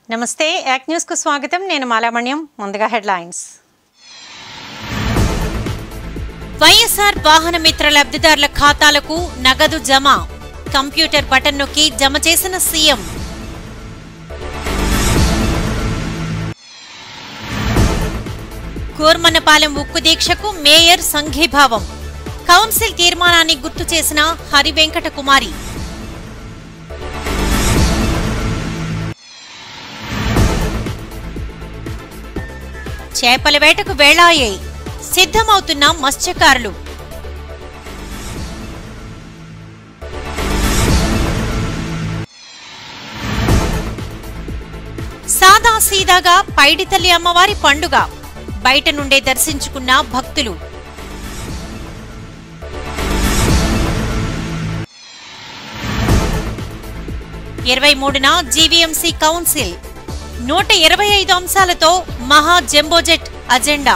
నమస్తే యాక్ న్యూస్ కు స్వాగతం నేను మాలామణ్యం ముందుగా హెడ్లైన్స్ వైఎస్ఆర్ వాహన మిత్ర లబ్ధిదారుల ఖాతాలకు నగదు జమ కంప్యూటర్ బటన్ నొక్కి జమ చేసిన సీఎం కూర్మన్నపాలెం ఉక్కు దీక్షకు మేయర్ సంఘీభావం కౌన్సిల్ తీర్మానాన్ని గుర్తు చేసిన హరి వెంకట కుమారి చేపల వేటకు వేళాయే సిద్ధమవుతున్న మత్స్యకారులు సాదా సీదాగా పైడితల్లి అమ్మవారి పండుగ బయట నుండే దర్శించుకున్న భక్తులు ఇరవై మూడున జీవీఎంసీ కౌన్సిల్ నూట ఇరవై ఐదు అంశాలతో మహా జంబోజెట్ అజెండా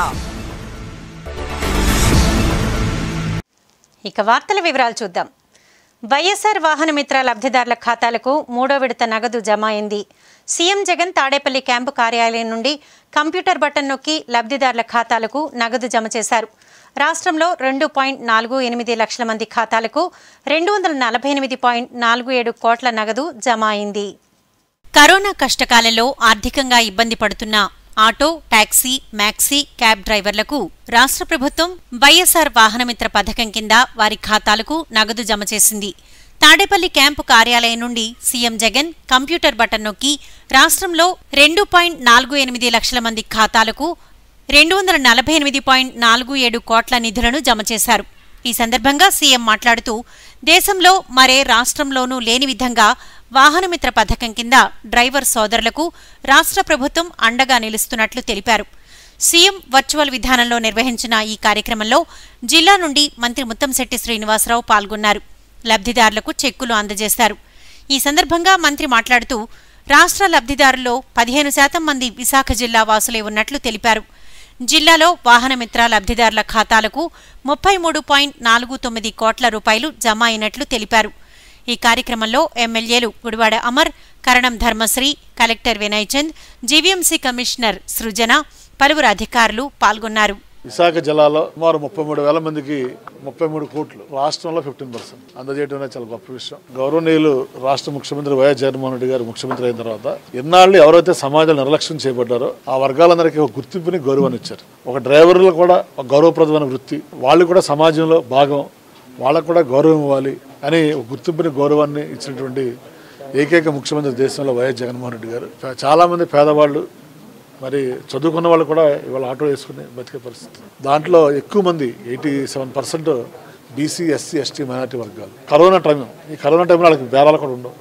ఇక వార్తల వివరాలు చూద్దాం వైఎస్ఆర్ వాహన మిత్ర లబ్ధిదారుల ఖాతాలకు మూడో విడత నగదు జమ అయింది సీఎం జగన్ తాడేపల్లి క్యాంపు కార్యాలయం నుండి కంప్యూటర్ బటన్ నొక్కి లబ్ధిదారుల ఖాతాలకు నగదు జమ చేశారు రాష్ట్రంలో రెండు పాయింట్ నాలుగు ఎనిమిది లక్షల మంది ఖాతాలకు రెండు వందల నలభై ఎనిమిది పాయింట్ నాలుగు ఏడు కోట్ల నగదు జమ అయింది కరోనా కష్టకాలంలో ఆర్థికంగా ఇబ్బంది పడుతున్న ఆటో టాక్సీ మ్యాక్సీ క్యాబ్ డ్రైవర్లకు రాష్ట్ర ప్రభుత్వం వైఎస్ఆర్ వాహనమిత్ర పథకం కింద వారి ఖాతాలకు నగదు జమ చేసింది తాడేపల్లి క్యాంపు కార్యాలయం నుండి సీఎం జగన్ కంప్యూటర్ బటన్ నొక్కి రాష్ట్రంలో రెండు పాయింట్ నాలుగు ఎనిమిది లక్షల మంది ఖాతాలకు రెండు వందల నలభై ఎనిమిది పాయింట్ నాలుగు ఏడు కోట్ల నిధులను జమ చేశారు ఈ సందర్భంగా సీఎం మాట్లాడుతూ దేశంలో మరే రాష్ట్రంలోనూ లేని విధంగా వాహనమిత్ర పథకం కింద డ్రైవర్ సోదరులకు రాష్ట్ర ప్రభుత్వం అండగా నిలుస్తున్నట్లు తెలిపారు సీఎం వర్చువల్ విధానంలో నిర్వహించిన ఈ కార్యక్రమంలో జిల్లా నుండి మంత్రి ముత్తంశెట్టి శ్రీనివాసరావు పాల్గొన్నారు లబ్ధిదారులకు చెక్కులు అందజేశారు ఈ సందర్భంగా మంత్రి మాట్లాడుతూ రాష్ట్ర లబ్ధిదారుల్లో పదిహేను శాతం మంది విశాఖ జిల్లా వాసులే ఉన్నట్లు తెలిపారు జిల్లాలో వాహనమిత్ర లబ్ధిదారుల ఖాతాలకు ముప్పై మూడు పాయింట్ నాలుగు తొమ్మిది కోట్ల రూపాయలు జమ అయినట్లు తెలిపారు ఈ కార్యక్రమంలో ఎమ్మెల్యేలు Gudivada Amar Karanam Dharmasri collector Vinay Chand GVMC commissioner Srijana పలువురు అధికారులు పాల్గొన్నారు విశాఖ జిల్లాలో సుమారు ముప్పై మూడు వేల మందికి ముప్పై మూడు కోట్లు రాష్ట్రంలో ఫిఫ్టీన్ పర్సెంట్ అందజేయడం అనేది చాలా గొప్ప విషయం గౌరవనీయులు రాష్ట్ర ముఖ్యమంత్రి వైఎస్ జగన్మోహన్ రెడ్డి గారు ముఖ్యమంత్రి అయిన తర్వాత ఎన్నాళ్ళు ఎవరైతే సమాజంలో నిర్లక్ష్యం చేయబడ్డారో ఆ వర్గాలందరికీ ఒక గుర్తింపుని గౌరవాన్ని ఇచ్చారు ఒక డ్రైవర్లు కూడా ఒక గౌరవప్రదమైన వృత్తి వాళ్ళు కూడా సమాజంలో భాగం వాళ్ళకు కూడా గౌరవం ఇవ్వాలి అని ఒక గుర్తింపుని గౌరవాన్ని ఇచ్చినటువంటి ఏకైక ముఖ్యమంత్రి దేశంలో వైఎస్ జగన్మోహన్ రెడ్డి గారు చాలా మంది పేదవాళ్ళు మరి చదువుకున్న వాళ్ళు కూడా ఇవాళ ఆటో వేసుకుని బతికే పరిస్థితి దాంట్లో ఎక్కువ మంది eighty seven percent BC SC ST minority వర్గాలు కరోనా టైం ఈ కరోనా టైంలో వాళ్ళకి బేరాలు కూడా ఉండవు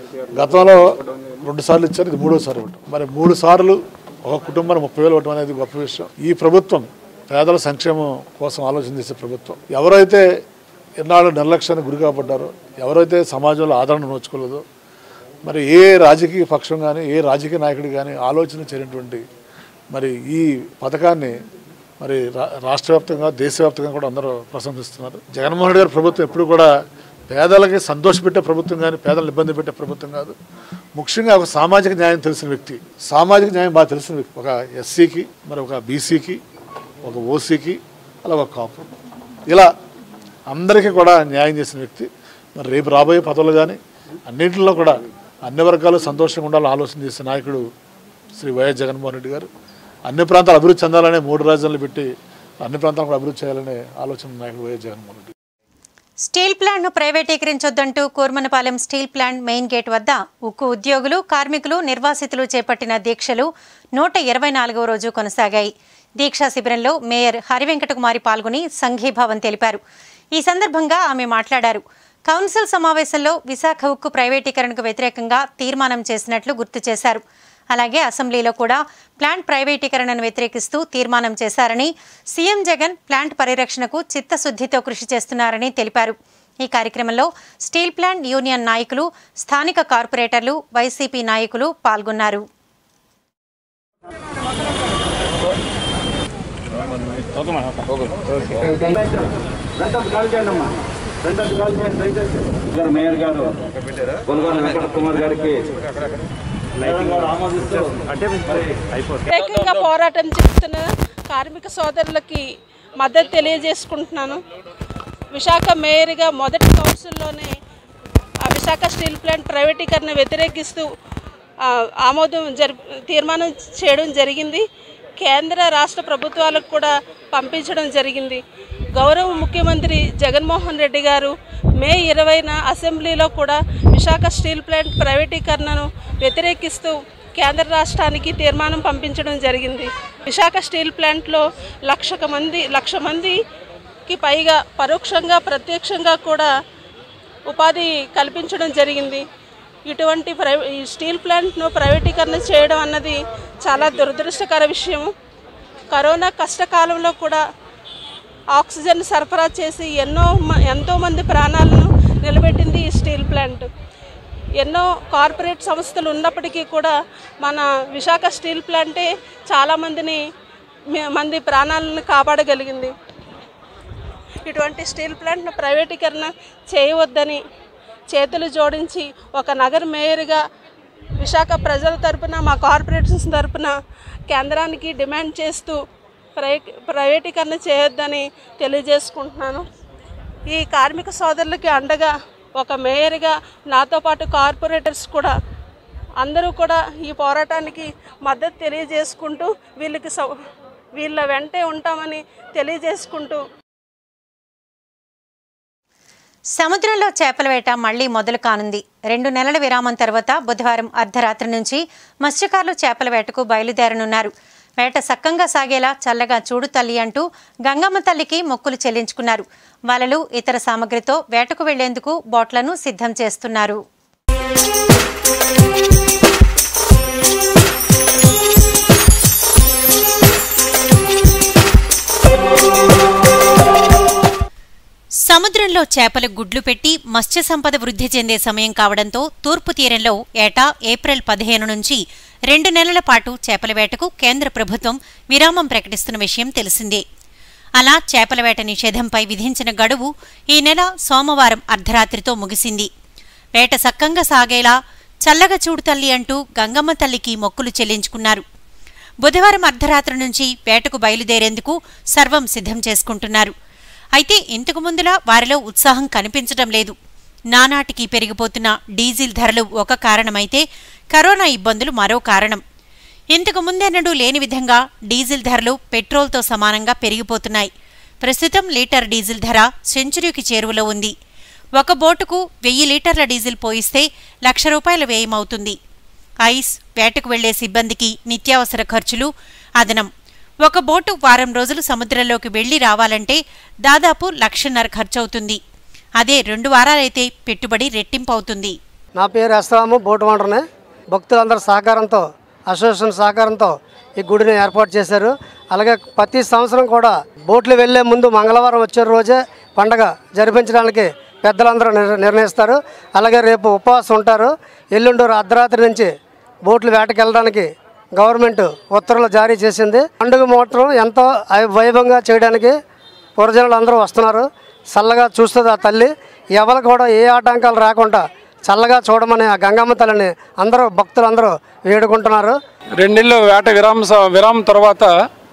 గతంలో రెండు సార్లు ఇచ్చారు ఇది మూడోసారి ఇవ్వటం మరి మూడు సార్లు ఒక కుటుంబానికి ముప్పై వేలు ఇవ్వటం అనేది గొప్ప విషయం ఈ ప్రభుత్వం పేదల సంక్షేమం కోసం ఆలోచన చేసే ప్రభుత్వం ఎవరైతే ఎన్నాళ్ళు నిర్లక్ష్యానికి గురి కాబడ్డారో ఎవరైతే సమాజంలో ఆదరణ నోచుకోలేదో మరి ఏ రాజకీయ పక్షం కానీ ఏ రాజకీయ నాయకుడు కానీ ఆలోచన చేయనటువంటి మరి ఈ పథకాన్ని మరి రా రాష్ట్ర వ్యాప్తంగా దేశవ్యాప్తంగా కూడా అందరూ ప్రశంసిస్తున్నారు జగన్మోహన్ రెడ్డి గారి ప్రభుత్వం ఎప్పుడు కూడా పేదలకి సంతోషపెట్టే ప్రభుత్వం కానీ పేదలను ఇబ్బంది పెట్టే ప్రభుత్వం కాదు ముఖ్యంగా ఒక సామాజిక న్యాయం తెలిసిన వ్యక్తి సామాజిక న్యాయం బాగా తెలిసిన వ్యక్తి ఒక ఎస్సీకి మరి ఒక బీసీకి ఒక ఓసీకి అలా ఒక కాపు ఇలా అందరికీ కూడా న్యాయం చేసిన వ్యక్తి మరి రేపు రాబోయే పదవులు కానీ అన్నింటిలో కూడా అన్ని వర్గాలు సంతోషంగా ఉండాలని ఆలోచన చేసే నాయకుడు శ్రీ వైఎస్ జగన్మోహన్ రెడ్డి గారు అన్ని ప్రాంతాలు అభివృద్ధి చెందాలనే మూడు రాజ్యాలు పెట్టి అన్ని ప్రాంతాలు కూడా అభివృద్ధి చేయాలనే ఆలోచన నాయకుడు వైఎస్ జగన్మోహన్ రెడ్డి స్టీల్ ప్లాంట్ను ప్రైవేటీకరించొద్దంటూ Kurmannapalem steel plant main gate వద్ద ఉక్కు ఉద్యోగులు కార్మికులు నిర్వాసితులు చేపట్టిన దీక్షలు నూట ఇరవై నాలుగవ రోజు కొనసాగాయి దీక్షా శిబిరంలో మేయర్ హరివెంకటకుమారి పాల్గొని సంఘీభావం తెలిపారు ఈ సందర్భంగా ఆమె మాట్లాడారు కౌన్సిల్ సమావేశంలో విశాఖ ఉక్కు ప్రైవేటీకరణకు వ్యతిరేకంగా తీర్మానం చేసినట్లు గుర్తు చేశారు అలాగే అసెంబ్లీలో కూడా ప్లాంట్ ప్రైవేటీకరణను వ్యతిరేకిస్తూ తీర్మానం చేశారని సీఎం జగన్ ప్లాంట్ పరిరక్షణకు చిత్తశుద్ధితో కృషి చేస్తున్నారని తెలిపారు ఈ కార్యక్రమంలో స్టీల్ ప్లాంట్ యూనియన్ నాయకులు స్థానిక కార్పొరేటర్లు వైసీపీ నాయకులు పాల్గొన్నారు రెండోది కాల్ చేయండి అమ్మా రెండోది కాల్ చేయండి దయచేసి గారు మేయర్ గారు కొనుగోలు వెంకట కుమార్ గారికి వ్యతిరేకంగా పోరాటం చేస్తున్న కార్మిక సోదరులకి మద్దతు తెలియజేసుకుంటున్నాను విశాఖ మేయర్గా మొదటి కౌన్సిల్లోనే ఆ విశాఖ స్టీల్ ప్లాంట్ ప్రైవేటీకరణ వ్యతిరేకిస్తూ ఆ, ఆమోదం జరి తీర్మానం చేయడం జరిగింది కేంద్ర రాష్ట్ర ప్రభుత్వాలకు కూడా పంపించడం జరిగింది గౌరవ ముఖ్యమంత్రి జగన్మోహన్ రెడ్డి గారు మే ఇరవైన అసెంబ్లీలో కూడా విశాఖ స్టీల్ ప్లాంట్ ప్రైవేటీకరణను వ్యతిరేకిస్తూ కేంద్ర రాష్ట్రానికి తీర్మానం పంపించడం జరిగింది విశాఖ స్టీల్ ప్లాంట్లో లక్షక మంది లక్ష మందికి పైగా పరోక్షంగా ప్రత్యక్షంగా కూడా ఉపాధి కల్పించడం జరిగింది ఇటువంటి ప్రై ఈ స్టీల్ ప్లాంట్ను ప్రైవేటీకరణ చేయడం అన్నది చాలా దురదృష్టకర విషయం కరోనా కష్టకాలంలో కూడా ఆక్సిజన్ సరఫరా చేసి ఎన్నో మ- ఎంతోమంది ప్రాణాలను నిలబెట్టింది ఈ స్టీల్ ప్లాంట్ ఎన్నో కార్పొరేట్ సంస్థలు ఉన్నప్పటికీ కూడా మన విశాఖ స్టీల్ ప్లాంటే చాలామందిని మి- మంది ప్రాణాలను కాపాడగలిగింది ఇటువంటి స్టీల్ ప్లాంట్ను ప్రైవేటీకరణ చేయవద్దని చేతులు జోడించి ఒక నగర మేయర్గా విశాఖ ప్రజల తరపున మా కార్పొరేషన్స్ తరపున కేంద్రానికి డిమాండ్ చేస్తూ ప్రై ప్రైవేటీకరణ చేయొద్దని తెలియజేసుకుంటున్నాను ఈ కార్మిక సోదరులకి అండగా ఒక మేయర్గా నాతో పాటు కార్పొరేటర్స్ కూడా అందరూ కూడా ఈ పోరాటానికి మద్దతు తెలియజేసుకుంటూ వీళ్ళకి సౌ వీళ్ళ వెంటే ఉంటామని తెలియజేసుకుంటూ సముద్రంలో చేపల వేట మళ్లీ మొదలు కానుంది రెండు నెలల విరామం తర్వాత బుధవారం అర్ధరాత్రి నుంచి మత్స్యకారులు చేపల వేటకు బయలుదేరనున్నారు వేట సక్కంగా సాగేలా చల్లగా చూడు తల్లి అంటూ గంగమ్మ తల్లికి మొక్కులు చెల్లించుకున్నారు వలలు ఇతర సామగ్రితో వేటకు వెళ్లేందుకు బోట్లను సిద్ధం చేస్తున్నారు సముద్రంలో చేపలు గుడ్లు పెట్టి మత్స్య సంపద వృద్ధి చెందే సమయం కావడంతో తూర్పు తీరంలో ఏటా ఏప్రిల్ పదిహేను నుంచి రెండు నెలల పాటు చేపల వేటకు కేంద్ర ప్రభుత్వం విరామం ప్రకటిస్తున్న విషయం తెలిసిందే అలా చేపల వేట నిషేధంపై విధించిన గడువు ఈ నెల సోమవారం అర్ధరాత్రితో ముగిసింది వేట సక్కంగా సాగేలా చల్లగా చూడు తల్లి అంటూ గంగమ్మ తల్లికి మొక్కులు చెల్లించుకున్నారు బుధవారం అర్ధరాత్రి నుంచి వేటకు బయలుదేరేందుకు సర్వం సిద్ధం చేసుకుంటున్నారు అయితే ఇంతకు ముందులా వారిలో ఉత్సాహం కనిపించడం లేదు నానాటికి పెరిగిపోతున్న డీజిల్ ధరలు ఒక కారణమైతే కరోనా ఇబ్బందులు మరో కారణం ఇంతకు ముందెన్నడూ లేని విధంగా డీజిల్ ధరలు పెట్రోల్తో సమానంగా పెరిగిపోతున్నాయి ప్రస్తుతం లీటర్ డీజిల్ ధర సెంచురీకి చేరువలో ఉంది ఒక బోటుకు వెయ్యి లీటర్ల డీజిల్ పోయిస్తే లక్ష రూపాయల వ్యయమవుతుంది ఐస్ వేటకు వెళ్లే సిబ్బందికి నిత్యావసర ఖర్చులు అదనం ఒక బోటు వారం రోజులు సముద్రంలోకి వెళ్లి రావాలంటే దాదాపు లక్షన్నర ఖర్చవుతుంది అదే రెండు వారాలైతే పెట్టుబడి రెట్టింపు అవుతుంది నా పేరు ఎస్రాము బోటు వంటనే భక్తులందరి సహకారంతో అసోసియేషన్ సహకారంతో ఈ గుడిని ఏర్పాటు చేశారు అలాగే ప్రతి సంవత్సరం కూడా బోట్లు వెళ్ళే ముందు మంగళవారం వచ్చే రోజే పండగ జరిపించడానికి పెద్దలందరూ నిర్- నిర్ణయిస్తారు అలాగే రేపు ఉపవాసం ఉంటారు ఎల్లుండి అర్ధరాత్రి నుంచి బోట్లు వేటకి వెళ్ళడానికి గవర్నమెంట్ ఉత్తర్వులు జారీ చేసింది పండుగ మాత్రం ఎంతో ఐ- వైభవంగా చేయడానికి పురజనులు అందరూ వస్తున్నారు చల్లగా చూస్తుంది ఆ తల్లి ఎవరికి కూడా ఏ ఆటంకాలు రాకుండా చల్లగా చూడమని ఆ గంగమ్మ తల్లిని అందరూ భక్తులందరూ వేడుకుంటున్నారు రెండేళ్ళు వేట విరామ స- విరామం తర్వాత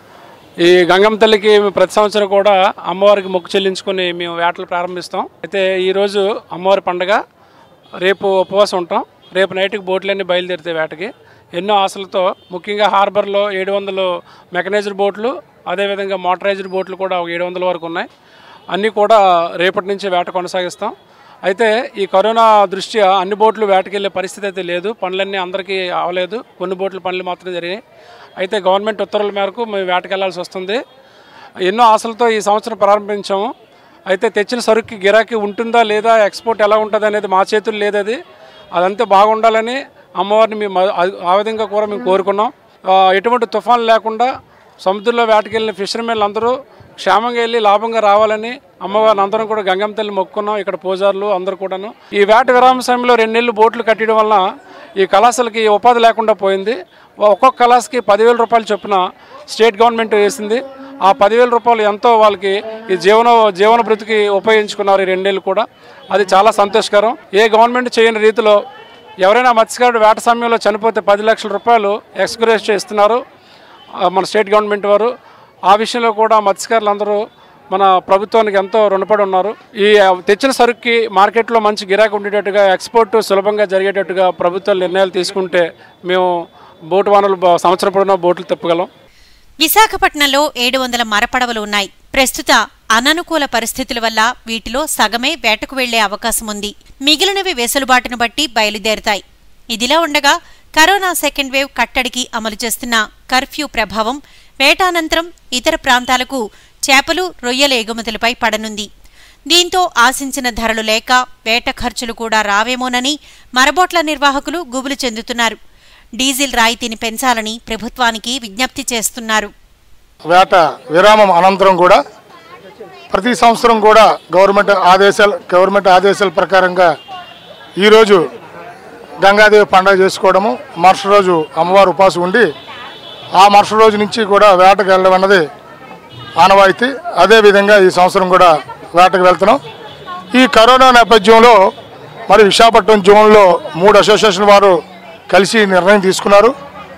ఈ గంగమ్మ తల్లికి ప్రతి సంవత్సరం కూడా అమ్మవారికి మొక్కు చెల్లించుకొని మేము వేటలు ప్రారంభిస్తాం అయితే ఈరోజు అమ్మవారి పండగ రేపు ఉపవాసం ఉంటాం రేపు నైట్కి బోట్లన్నీ బయలుదేరితే వేటకి ఎన్నో ఆశలతో ముఖ్యంగా హార్బర్లో ఏడు వందలు మెకనైజ్డ్ బోట్లు అదేవిధంగా మోటరైజ్డ్ బోట్లు కూడా ఒక ఏడు వందల వరకు ఉన్నాయి అన్నీ కూడా రేపటి నుంచి వేట కొనసాగిస్తాం అయితే ఈ కరోనా దృష్ట్యా అన్ని బోట్లు వేటకెళ్ళే పరిస్థితి అయితే లేదు పనులన్నీ అందరికీ అవలేదు కొన్ని బోట్ల పనులు మాత్రం జరిగాయి అయితే గవర్నమెంట్ ఉత్తర్వుల మేరకు మేము వేటకెళ్లాల్సి వస్తుంది ఎన్నో ఆశలతో ఈ సంవత్సరం ప్రారంభించాము అయితే తెచ్చిన సరుకుకి గిరాకీ ఉంటుందా లేదా ఎక్స్పోర్ట్ ఎలా ఉంటుంది అనేది మా చేతుల్లో లేదు అది అదంతా బాగుండాలని అమ్మవారిని మేము ఆ- ఆ విధంగా కూడా మేము కోరుకున్నాం ఆ, ఎటువంటి తుఫాన్ లేకుండా సముద్రంలో వేటకెళ్ళిన ఫిషర్మెన్లు అందరూ క్షేమంగా వెళ్ళి లాభంగా రావాలని అమ్మవారిని అందరం కూడా గంగమ్మ తల్లి మొక్కున్నాం ఇక్కడ పూజారులు అందరూ కూడాను ఈ వేట విరామ సమయంలో రెండు నెలలు బోట్లు కట్టడం వలన ఈ కళాశాలకి ఉపాధి లేకుండా పోయింది ఒక్కొక్క కళాశాలకి పదివేల రూపాయలు చొప్పున స్టేట్ గవర్నమెంట్ వేసింది ఆ పదివేల రూపాయలు ఎంతో వాళ్ళకి ఈ జీవన జీవన బ్రతికి ఉపయోగించుకున్నారు ఈ రెండేళ్ళు కూడా అది చాలా సంతోషకరం ఏ గవర్నమెంట్ చేయని రీతిలో ఎవరైనా మత్స్యకారుడు వేట సమయంలో చనిపోతే పది లక్షల రూపాయలు ఎక్స్గ్రేస్ ఇస్తున్నారు ఆ, మన స్టేట్ గవర్నమెంట్ వారు ఆ విషయంలో కూడా మత్స్యకారులందరూ మన ప్రభుత్వానికి ఎంతో రుణపడి ఉన్నారు ఈ ఆ, తెచ్చిన సరుకుకి మార్కెట్లో మంచి గిరాకీ ఉండేటట్టుగా ఎక్స్పోర్ట్ సులభంగా జరిగేటట్టుగా ప్రభుత్వాలు నిర్ణయాలు తీసుకుంటే మేము బోటు వానలు బ- సంవత్సరం పొడవునా బోట్లు తిప్పగలం విశాఖపట్నంలో ఏడు వందల మరపడవలు ఉన్నాయి ప్రస్తుత అననుకూల పరిస్థితుల వల్ల వీటిలో సగమే వేటకు వెళ్లే అవకాశం ఉంది మిగిలినవి వెసులుబాటును బట్టి బయలుదేరుతాయి ఇదిలా ఉండగా కరోనా సెకండ్ వేవ్ కట్టడికి అమలు చేస్తున్న కర్ఫ్యూ ప్రభావం వేటానంతరం ఇతర ప్రాంతాలకు చేపలు రొయ్యల ఎగుమతులపై పడనుంది దీంతో ఆశించిన ధరలు లేక వేట ఖర్చులు కూడా రావేమోనని మరబోట్ల నిర్వాహకులు గుబులు చెందుతున్నారు డీజిల్ రాయితీని పెంచాలని ప్రభుత్వానికి విజ్ఞప్తి చేస్తున్నారు వేట విరామం అనంతరం కూడా ప్రతి సంవత్సరం కూడా గవర్నమెంట్ ఆదేశాలు గవర్నమెంట్ ఆదేశాల ప్రకారంగా ఈరోజు గంగాదేవి పండుగ చేసుకోవడము మరుసటి రోజు అమ్మవారు ఉపాసం ఉండి ఆ మరుసటి రోజు నుంచి కూడా వేటకు వెళ్ళడం అన్నది ఆనవాయితీ అదేవిధంగా ఈ సంవత్సరం కూడా వేటకు వెళ్తున్నాం ఈ కరోనా నేపథ్యంలో మరి విశాఖపట్నం జోన్లో మూడు అసోసియేషన్ వారు కలిసి నిర్ణయం తీసుకున్నారు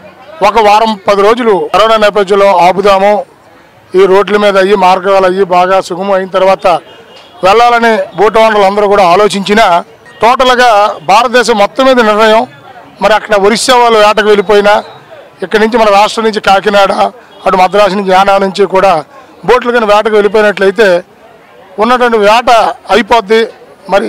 ఒక వారం పది రోజులు కరోనా నేపథ్యంలో ఆపుదాము ఈ రోడ్ల మీద అయ్యి మార్గాలు అయ్యి బాగా సుగమం అయిన తర్వాత వెళ్ళాలని బోటు ఓనర్లు అందరూ కూడా ఆలోచించిన టోటల్గా భారతదేశం మొత్తం మీద నిర్ణయం మరి అక్కడ ఒరిస్సా వాళ్ళు వేటకు వెళ్ళిపోయినా ఇక్కడి నుంచి మన రాష్ట్రం నుంచి కాకినాడ అటు మద్రాసు నుంచి యానా నుంచి కూడా బోట్లు కానీ వేటకు వెళ్ళిపోయినట్లయితే ఉన్నటువంటి వేట అయిపోద్ది మరి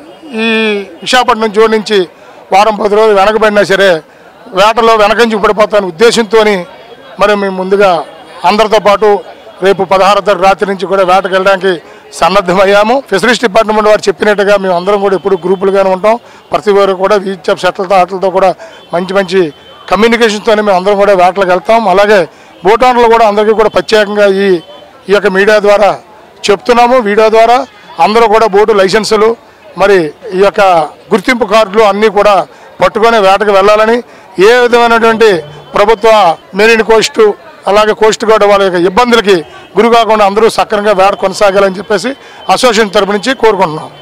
ఈ విశాఖపట్నం జోన్ నుంచి వారం పది రోజులు వెనకబడినా సరే వేటలో వెనకంచి పడిపోతాను ఉద్దేశంతో మరి మేము ముందుగా అందరితో పాటు రేపు పదహారో తారీఖు రాత్రి నుంచి కూడా వేటకు వెళ్ళడానికి సన్నద్ధమయ్యాము ఫిషరీస్ డిపార్ట్మెంట్ వారు చెప్పినట్టుగా మేము అందరం కూడా ఎప్పుడు గ్రూపులుగానే ఉంటాం ప్రతి వారు కూడా వీచప్ సెట్లతో వాటితో కూడా మంచి మంచి కమ్యూనికేషన్తోనే మేము అందరం కూడా వేటలకు వెళ్తాం అలాగే బోట్ ఓనర్లు కూడా అందరికీ కూడా ప్రత్యేకంగా ఈ ఈ యొక్క మీడియా ద్వారా చెప్తున్నాము వీడియో ద్వారా అందరూ కూడా బోటు లైసెన్సులు మరి ఈ యొక్క గుర్తింపు కార్డులు అన్నీ కూడా పట్టుకొని వేటకు వెళ్ళాలని ఏ విధమైనటువంటి ప్రభుత్వ మెరీన్ కోస్టు అలాగే కోస్ట్ గార్డ్ వాళ్ళ యొక్క ఇబ్బందులకి గురి కాకుండా అందరూ సక్రమంగా వేట కొనసాగాలని చెప్పేసి అసోసియేషన్ తరపు నుంచి కోరుకుంటున్నాం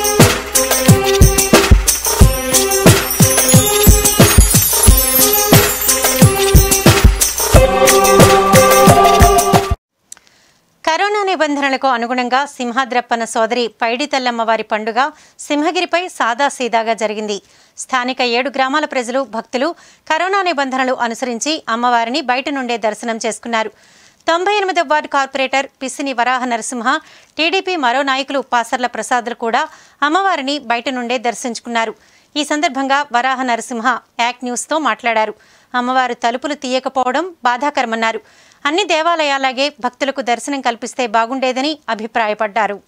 కరోనా నిబంధనలకు అనుగుణంగా సింహాద్రప్పన సోదరి పైడితల్లమ్మ వారి పండుగ సింహగిరిపై సాదాసీదాగా జరిగింది స్థానిక ఏడు గ్రామాల ప్రజలు భక్తులు కరోనా నిబంధనలు అనుసరించి అమ్మవారిని బయట నుండే దర్శనం చేసుకున్నారు తొంభై ఎనిమిదవ ward corporator Pisini Varaha Narasimha TDP మరో నాయకులు పాసర్ల ప్రసాదులు కూడా అమ్మవారిని బయట నుండే దర్శించుకున్నారు ఈ సందర్భంగా వరాహ నరసింహ యాక్ న్యూస్తో మాట్లాడారు అమ్మవారు తలుపులు తీయకపోవడం బాధాకరమన్నారు అన్ని దేవాలయాలాగే భక్తులకు దర్శనం కల్పిస్తే బాగుండేదని అభిప్రాయపడ్డారు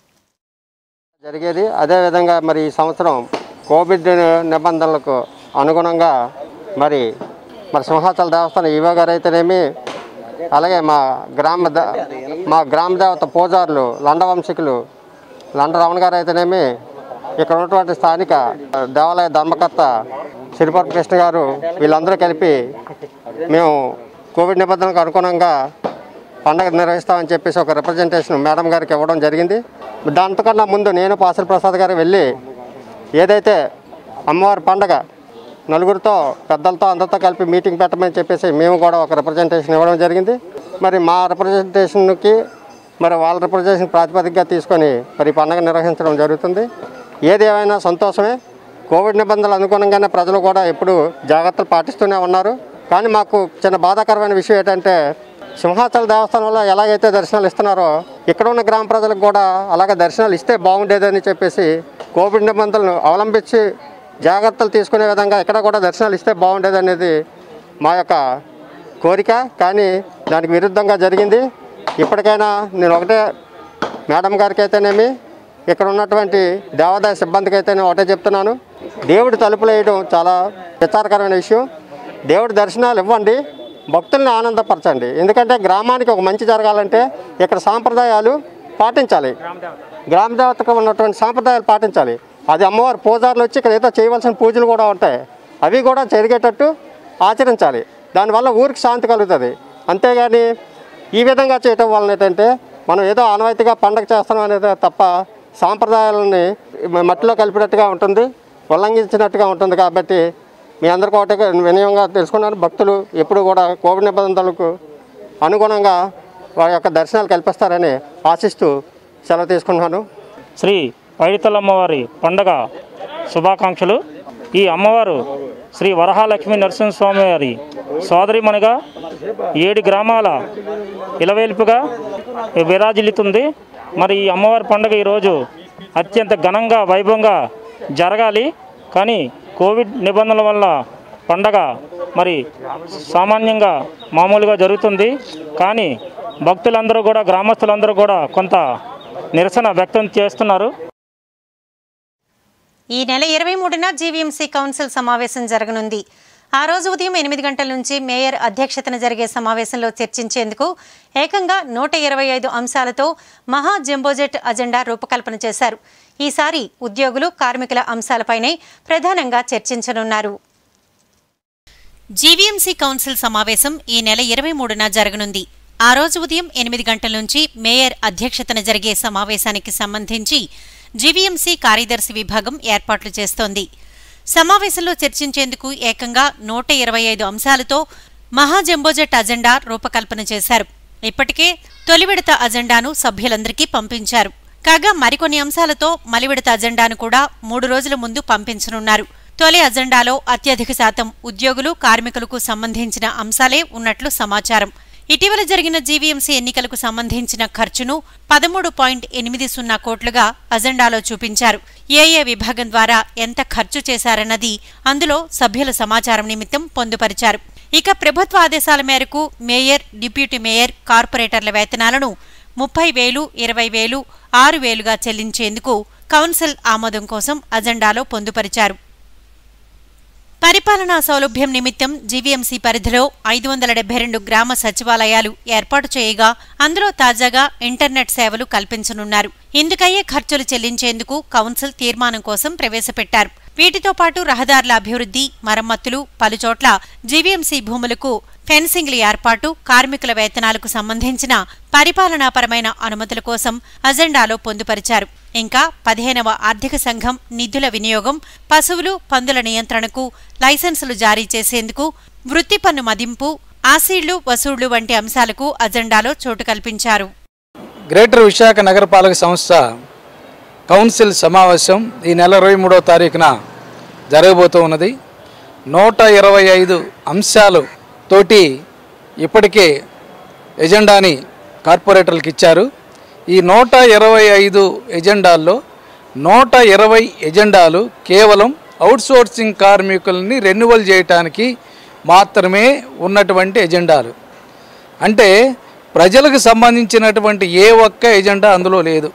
జరిగేది అదేవిధంగా మరి ఈ సంవత్సరం కోవిడ్ నిబంధనలకు అనుగుణంగా మరి మరి సింహాచల దేవస్థానం ఈవో గారు అయితేనేమి అలాగే మా గ్రామ ద- మా గ్రామ దేవత పూజారులు లండవంశికులు లండ రమణ గారు అయితేనేమి ఇక్కడ ఉన్నటువంటి స్థానిక దేవాలయ ధర్మకర్త సిరిపర్తి కృష్ణ గారు వీళ్ళందరూ కలిపి మేము కోవిడ్ నిబంధనలకు అనుగుణంగా పండగ నిర్వహిస్తామని చెప్పేసి ఒక రిప్రజెంటేషన్ మేడం గారికి ఇవ్వడం జరిగింది దాంతకన్నా ముందు నేను పాసల ప్రసాద్ గారు వెళ్ళి ఏదైతే అమ్మవారి పండగ నలుగురితో పెద్దలతో అందరితో కలిపి మీటింగ్ పెట్టమని చెప్పేసి మేము కూడా ఒక రిప్రజెంటేషన్ ఇవ్వడం జరిగింది మరి మా రిప్రజెంటేషన్కి మరి వాళ్ళ రిప్రజెంటేషన్ ప్రాతిపదికగా తీసుకొని మరి ఈ పండగ నిర్వహించడం జరుగుతుంది ఏది ఏమైనా సంతోషమే కోవిడ్ నిబంధనలు అనుగుణంగానే ప్రజలు కూడా ఎప్పుడు జాగ్రత్తలు పాటిస్తూనే ఉన్నారు కానీ మాకు చిన్న బాధాకరమైన విషయం ఏంటంటే సింహాచల దేవస్థానంలో ఎలాగైతే దర్శనాలు ఇస్తున్నారో ఇక్కడ ఉన్న గ్రామ ప్రజలకు కూడా అలాగే దర్శనాలు ఇస్తే బాగుండేదని చెప్పేసి కోవిడ్ నిబంధనలను అవలంబించి జాగ్రత్తలు తీసుకునే విధంగా ఇక్కడ కూడా దర్శనాలు ఇస్తే బాగుండేదనేది మా యొక్క కోరిక కానీ దానికి విరుద్ధంగా జరిగింది ఇప్పటికైనా నేను ఒకటే మేడం గారికి అయితేనేమి ఇక్కడ ఉన్నటువంటి దేవాదాయ సిబ్బందికి అయితేనే ఒకటే చెప్తున్నాను దేవుడి తలుపులు వేయడం చాలా విచారకరమైన విషయం దేవుడి దర్శనాలు ఇవ్వండి భక్తుల్ని ఆనందపరచండి ఎందుకంటే గ్రామానికి ఒక మంచి జరగాలంటే ఇక్కడ సాంప్రదాయాలు పాటించాలి గ్రామ దేవతకు ఉన్నటువంటి సాంప్రదాయాలు పాటించాలి అది అమ్మవారి పూజారులు వచ్చి ఇక్కడ ఏదో చేయవలసిన పూజలు కూడా ఉంటాయి అవి కూడా జరిగేటట్టు ఆచరించాలి దానివల్ల ఊరికి శాంతి కలుగుతుంది అంతేగాని ఈ విధంగా చేయటం వలన ఏంటంటే మనం ఏదో ఆనవాయితీగా పండగ చేస్తున్నాం అనేది తప్ప సాంప్రదాయాలని మట్టిలో కలిపినట్టుగా ఉంటుంది ఉల్లంఘించినట్టుగా ఉంటుంది కాబట్టి మీ అందరికీ ఒకటే వినయంగా తెలుసుకున్నారు భక్తులు ఎప్పుడు కూడా కోవిడ్ నిబంధనలకు అనుగుణంగా వారి యొక్క దర్శనాలు కల్పిస్తారని ఆశిస్తూ సెలవు తీసుకున్నాను శ్రీ పైడితల్లమ్మవారి పండగ శుభాకాంక్షలు ఈ అమ్మవారు శ్రీ వరహాలక్ష్మి నరసింహస్వామి వారి సోదరిమణిగా ఏడు గ్రామాల ఇలవేల్పుగా విరాజిల్లుతుంది మరి ఈ అమ్మవారి పండుగ ఈరోజు అత్యంత ఘనంగా వైభవంగా జరగాలి కానీ కోవిడ్ నిబంధనల వల్ల పండగ మరి సామాన్యంగా మామూలుగా జరుగుతుంది కానీ భక్తులందరూ కూడా గ్రామస్తులందరూ కూడా కొంత నిరసన వ్యక్తం చేస్తున్నారు ఈ నెల ఇరవై మూడున జీవీఎంసీ కౌన్సిల్ సమావేశం జరగనుంది ఆ రోజు ఉదయం ఎనిమిది గంటల నుంచి మేయర్ అధ్యక్షతన జరిగే సమావేశంలో చర్చించేందుకు ఏకంగా నూట ఇరవై ఐదు అంశాలతో మహా జంబోజెట్ అజెండా రూపకల్పన చేశారు ఈసారి ఉద్యోగులు కార్మికుల అంశాలపైనే ప్రధానంగా చర్చించనున్నారు జీవీఎంసీ కౌన్సిల్ సమావేశం ఈ నెల ఇరవై మూడున జరగనుంది ఆ రోజు ఉదయం ఎనిమిది గంటల నుంచి మేయర్ అధ్యక్షతన జరిగే సమావేశానికి సంబంధించి జీవీఎంసీ కార్యదర్శి విభాగం ఏర్పాట్లు చేస్తోంది సమావేశంలో చర్చించేందుకు ఏకంగా నూట ఇరవై ఐదు అంశాలతో మహాజంబోజెట్ అజెండా రూపకల్పన చేశారు ఇప్పటికే తొలి విడత అజెండాను సభ్యులందరికీ పంపించారు కాగా మరికొన్ని అంశాలతో మలి విడత అజెండాను కూడా మూడు రోజుల ముందు పంపించనున్నారు తొలి అజెండాలో అత్యధిక శాతం ఉద్యోగులు కార్మికులకు సంబంధించిన అంశాలే ఉన్నట్లు సమాచారం ఇటీవల జరిగిన జీవీఎంసీ ఎన్నికలకు సంబంధించిన ఖర్చును పదమూడు పాయింట్ ఎనిమిది సున్నా కోట్లుగా అజెండాలో చూపించారు ఏ ఏ విభాగం ద్వారా ఎంత ఖర్చు చేశారన్నది అందులో సభ్యుల సమాచారం నిమిత్తం పొందుపరిచారు ఇక ప్రభుత్వ ఆదేశాల మేరకు మేయర్ డిప్యూటీ మేయర్ కార్పొరేటర్ల వేతనాలను ముప్పై వేలు ఇరవై వేలు ఆరు వేలుగా చెల్లించేందుకు కౌన్సిల్ ఆమోదం కోసం అజెండాలో పొందుపరిచారు పరిపాలనా సౌలభ్యం నిమిత్తం జీవీఎంసీ పరిధిలో ఐదు వందల డెబ్బై రెండు గ్రామ సచివాలయాలు ఏర్పాటు చేయగా అందులో తాజాగా ఇంటర్నెట్ సేవలు కల్పించనున్నారు ఇందుకయ్యే ఖర్చులు చెల్లించేందుకు కౌన్సిల్ తీర్మానం కోసం ప్రవేశపెట్టారు వీటితో పాటు రహదారుల అభివృద్ధి మరమ్మతులు పలుచోట్ల జీవీఎంసీ భూములకు ఫెన్సింగ్ల ఏర్పాటు కార్మికుల వేతనాలకు సంబంధించిన పరిపాలనాపరమైన అనుమతుల కోసం అజెండాలో పొందుపరిచారు ఇంకా పదిహేనవ ఆర్థిక సంఘం నిధుల వినియోగం పశువులు పందుల నియంత్రణకు లైసెన్సులు జారీ చేసేందుకు వృత్తి పన్ను మదింపు ఆసీళ్లు వసూళ్లు వంటి అంశాలకు అజెండాలో చోటు కల్పించారు గ్రేటర్ విశాఖ నగరపాలక సంస్థ కౌన్సిల్ సమావేశం ఈ నెల ఇరవై మూడవ తారీఖున జరగబోతూ ఉన్నది నూట ఇరవై ఐదు అంశాలు తోటి ఇప్పటికే ఎజెండాని కార్పొరేటర్లకు ఇచ్చారు ఈ నూట ఇరవై ఐదు ఎజెండాల్లో నూట ఇరవై ఎజెండాలు కేవలం అవుట్సోర్సింగ్ కార్మికుల్ని రెన్యువల్ చేయటానికి మాత్రమే ఉన్నటువంటి ఎజెండాలు అంటే ప్రజలకు సంబంధించినటువంటి ఏ ఒక్క ఎజెండా అందులో లేదు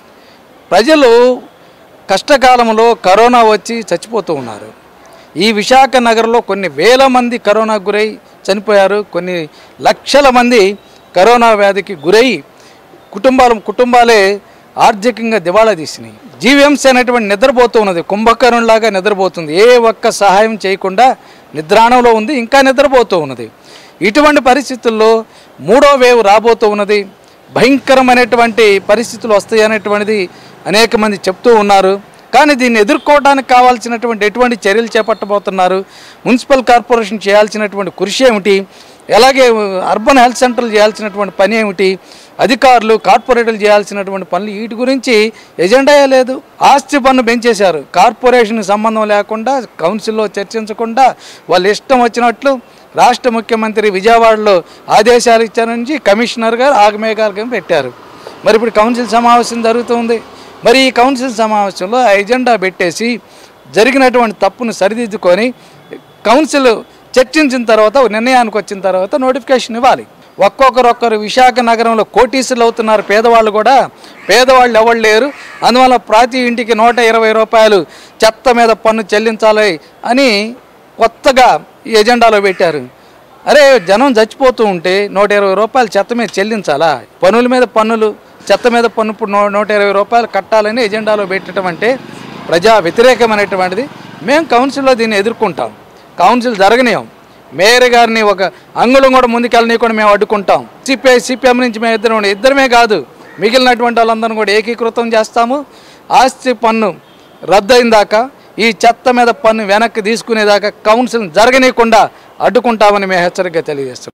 ప్రజలు కష్టకాలంలో కరోనా వచ్చి చచ్చిపోతూ ఉన్నారు ఈ విశాఖ నగరంలో కొన్ని వేల మంది కరోనాకు గురై చనిపోయారు కొన్ని లక్షల మంది కరోనా వ్యాధికి గురై కుటుంబాలు కుటుంబాలే ఆర్థికంగా దివాళా తీసినాయి జీవీఎంసీ అనేటువంటి నిద్రపోతూ ఉన్నది కుంభకరుణలాగా నిద్రపోతుంది ఏ ఒక్క సహాయం చేయకుండా నిద్రాణంలో ఉంది ఇంకా నిద్రపోతూ ఉన్నది ఇటువంటి పరిస్థితుల్లో మూడో వేవ్ రాబోతూ ఉన్నది భయంకరమైనటువంటి పరిస్థితులు వస్తాయి అనేటువంటిది అనేక మంది చెప్తూ ఉన్నారు కానీ దీన్ని ఎదుర్కోవడానికి కావాల్సినటువంటి ఎటువంటి చర్యలు చేపట్టబోతున్నారు మున్సిపల్ కార్పొరేషన్ చేయాల్సినటువంటి కృషి ఏమిటి అలాగే అర్బన్ హెల్త్ సెంటర్లు చేయాల్సినటువంటి పని ఏమిటి అధికారులు కార్పొరేటర్లు చేయాల్సినటువంటి పనులు వీటి గురించి ఎజెండాయే లేదు ఆస్తి పన్ను పెంచేశారు కార్పొరేషన్కి సంబంధం లేకుండా కౌన్సిల్లో చర్చించకుండా వాళ్ళు ఇష్టం వచ్చినట్లు రాష్ట్ర ముఖ్యమంత్రి విజయవాడలో ఆదేశాలు ఇచ్చారు నుంచి కమిషనర్ గారు ఆగమేఘాలు పెట్టారు మరి ఇప్పుడు కౌన్సిల్ సమావేశం జరుగుతుంది మరి ఈ కౌన్సిల్ సమావేశంలో ఆ ఎజెండా పెట్టేసి జరిగినటువంటి తప్పును సరిదిద్దుకొని కౌన్సిల్ చర్చించిన తర్వాత ఒక నిర్ణయానికి వచ్చిన తర్వాత నోటిఫికేషన్ ఇవ్వాలి ఒక్కొక్కరొక్కరు విశాఖ నగరంలో కోటీసులు అవుతున్నారు పేదవాళ్ళు కూడా పేదవాళ్ళు ఎవరు లేరు అందువల్ల ప్రతి ఇంటికి నూట ఇరవై రూపాయలు చెత్త మీద పన్ను చెల్లించాలి అని కొత్తగా ఈ ఎజెండాలో పెట్టారు అరే జనం చచ్చిపోతూ ఉంటే నూట ఇరవై రూపాయలు చెత్త మీద చెల్లించాలా పన్నుల మీద పన్నులు చెత్త మీద పన్ను ఇప్పుడు నూ- నూట ఇరవై రూపాయలు కట్టాలని ఎజెండాలో పెట్టడం అంటే ప్రజా వ్యతిరేకమైనటువంటిది మేము కౌన్సిల్లో దీన్ని ఎదుర్కొంటాం కౌన్సిల్ జరగనీయం మేయర్ గారిని ఒక అంగుళం కూడా ముందుకెళ్ళనీయకుండా మేము అడ్డుకుంటాం సిపిఐ సిపిఎం నుంచి మేము ఇద్దరం ఉండే- ఇద్దరమే కాదు మిగిలినటువంటి వాళ్ళందరిని కూడా ఏకీకృతం చేస్తాము ఆస్తి పన్ను రద్దయిన దాకా ఈ చెత్త మీద పన్ను వెనక్కి తీసుకునేదాకా కౌన్సిల్ జరగనీయకుండా అడ్డుకుంటామని మేము హెచ్చరికగా తెలియజేస్తున్నాం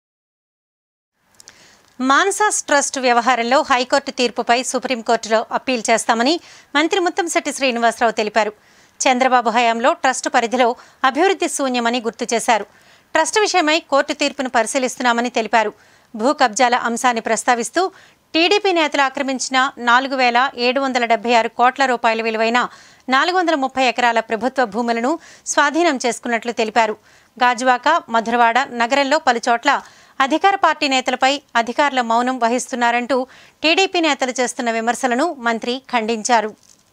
మాన్సాస్ ట్రస్ట్ వ్యవహారంలో హైకోర్టు తీర్పుపై సుప్రీంకోర్టులో అప్పీల్ చేస్తామని మంత్రి ముత్తంశెట్టి శ్రీనివాసరావు తెలిపారు చంద్రబాబు హయాంలో ట్రస్ట్ పరిధిలో అభివృద్ధి శూన్యమని గుర్తు చేశారు ట్రస్ట్ విషయమై కోర్టు తీర్పును పరిశీలిస్తున్నామని తెలిపారు భూ కబ్జాల అంశాన్ని ప్రస్తావిస్తూ టీడీపీ నేతలు ఆక్రమించిన నాలుగు వేల ఏడు వందల డెబ్బై ఆరు కోట్ల రూపాయల విలువైన నాలుగు వందల ముప్పై ఎకరాల ప్రభుత్వ భూములను స్వాధీనం చేసుకున్నట్లు తెలిపారు గాజువాక మధురవాడ నగరంలో పలుచోట్ల అధికార పార్టీ నేతలపై అధికారుల మౌనం వహిస్తున్నారంటూ టీడీపీ నేతలు చేస్తున్న విమర్శలను మంత్రి ఖండించారు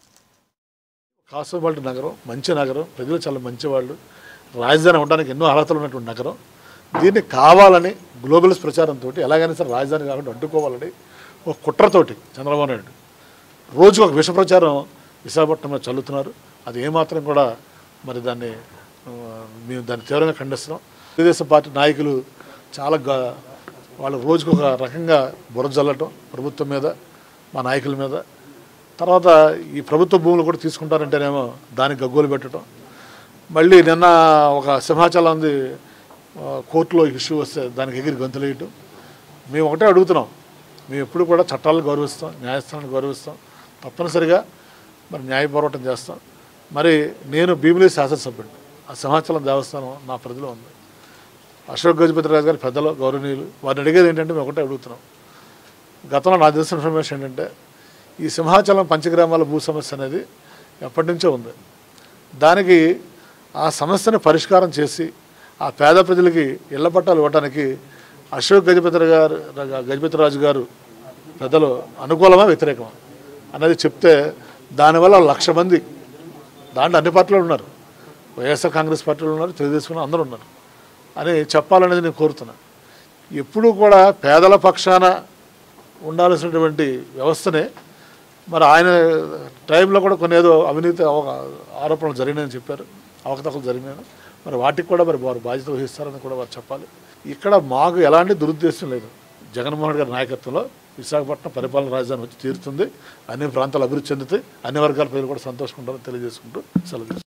కాసుబాల్ట్ నగరం మంచి నగరం ప్రజలు చాలా మంచివాళ్ళు రాజధాని ఉండడానికి ఎన్నో అర్హతలు ఉన్నటువంటి నగరం దీన్ని కావాలని గ్లోబల్స్ ప్రచారంతో ఎలాగైనా సరే రాజధాని కాకుండా అడ్డుకోవాలని ఒక కుట్రతోటి చంద్రబాబు నాయుడు రోజుకు ఒక విష ప్రచారం విశాఖపట్నంలో చల్లుతున్నారు అది ఏమాత్రం కూడా మరి దాన్ని ఆ, మేము దాన్ని తీవ్రంగా ఖండిస్తున్నాం తెలుగుదేశం పార్టీ నాయకులు చాలా గా- వాళ్ళు రోజుకు ఒక రకంగా బురద జల్లటం ప్రభుత్వం మీద మా నాయకుల మీద తర్వాత ఈ ప్రభుత్వ భూములు కూడా తీసుకుంటారంటేనేమో దానికి గగ్గోలు పెట్టడం మళ్ళీ నిన్న ఒక సింహాచలం ఉంది ఆ, కోర్టులో ఇష్యూ వస్తే దానికి ఎగిరి గంతులేయటం మేము ఒకటే అడుగుతున్నాం మేము ఎప్పుడు కూడా చట్టాలను గౌరవిస్తాం న్యాయస్థానాన్ని గౌరవిస్తాం తప్పనిసరిగా మరి న్యాయ పోరాటం చేస్తాం మరి నేను భీమిలి శాసనసభ్యుడు ఆ సింహాచలం దేవస్థానం నా పరిధిలో ఉంది అశోక్ గజపతి రాజు గారి పెద్దలు గౌరవనీయులు వారిని అడిగేది ఏంటంటే మేము ఒకటే అడుగుతున్నాం గతంలో నాకు తెలిసిన ఇన్ఫర్మేషన్ ఏంటంటే ఈ సింహాచలం పంచగ్రామాల భూ సమస్య అనేది ఎప్పటి నుంచో ఉంది దానికి ఆ సమస్యను పరిష్కారం చేసి ఆ పేద ప్రజలకి ఇళ్ల పట్టాలు ఇవ్వడానికి అశోక్ గజపతి గారు గజపతి రాజు గారు పెద్దలు అనుకూలమా వ్యతిరేకమా అన్నది చెప్తే దానివల్ల లక్ష మంది దాంట్లో అన్ని పార్టీలు ఉన్నారు వైఎస్ఆర్ కాంగ్రెస్ పార్టీలు ఉన్నారు తెలుగుదేశం అందరూ ఉన్నారు అని చెప్పాలనేది నేను కోరుతున్నా ఎప్పుడూ కూడా పేదల పక్షాన ఉండాల్సినటువంటి వ్యవస్థనే మరి ఆయన టైంలో కూడా కొన్ని ఏదో అవినీతి అవ- ఆరోపణలు జరిగినాయని చెప్పారు అవకతవకలు జరిగినాయని మరి వాటికి కూడా మరి వారు బాధ్యత వహిస్తారని కూడా వారు చెప్పాలి ఇక్కడ మాకు ఎలాంటి దురుద్దేశం లేదు జగన్మోహన్ రెడ్డి గారి నాయకత్వంలో విశాఖపట్నం పరిపాలన రాజధాని వచ్చి తీరుతుంది అన్ని ప్రాంతాలు అభివృద్ధి చెందుతాయి అన్ని వర్గాల ప్రజలు కూడా సంతోషంగా తెలియజేసుకుంటూ సెలవు తీసుకుంటాం.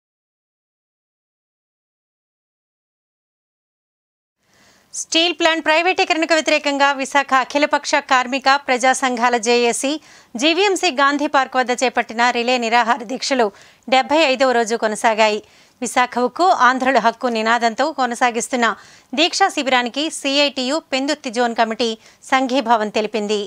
స్టీల్ ప్లాంట్ ప్రైవేటీకరణకు వ్యతిరేకంగా విశాఖ అఖిలపక్ష కార్మిక ప్రజా సంఘాల జేఏసీ జీవీఎంసీ గాంధీ పార్క్ వద్ద చేపట్టిన రిలే నిరాహార దీక్షలు డెబ్బై ఐదవ రోజు కొనసాగాయి విశాఖ ఉక్కు ఆంధ్రుల హక్కు నినాదంతో కొనసాగిస్తున్న దీక్షా శిబిరానికి సిఐటియు పెందుత్తి జోన్ కమిటీ సంఘీభావం తెలిపింది